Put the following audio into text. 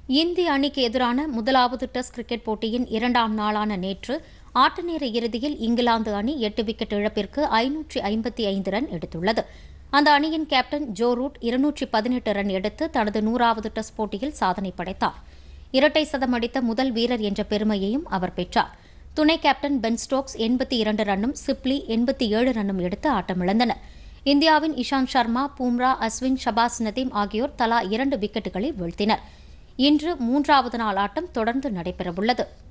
இந்திய அணிக்கு எதிரான முதலாவது டெஸ்ட் கிரிக்கெட் போட்டியின் இரண்டாம் நாளான நேற்று ஆட்டநேர இறுதியில் இங்கிலாந்து அணி எட்டு விக்கெட் இழப்பிற்கு ஐநூற்றி ஐம்பத்தி ஐந்து ரன் எடுத்துள்ளது அந்த அணியின் கேப்டன் ஜோ ரூட் இருநூற்றி பதினெட்டு ரன் எடுத்து தனது நூறாவது டெஸ்ட் போட்டியில் சாதனை படைத்தார் இரட்டை சதம் அடித்த முதல் வீரர் என்ற பெருமையையும் அவர் பெற்றார் துணை கேப்டன் பென் ஸ்டோக்ஸ் எண்பத்தி இரண்டு ரன்னும் சிப்லி எண்பத்தி ஏழு ரன்னும் எடுத்து ஆட்டமிழந்தனர் இந்தியாவின் இஷாந்த் சர்மா பூம்ரா அஸ்வின் ஷபாஸ் நதீம் ஆகியோர் தலா இரண்டு விக்கெட்டுகளை வீழ்த்தினர் இன்று மூன்றாவது நாள் ஆட்டம் தொடர்ந்து நடைபெறவுள்ளது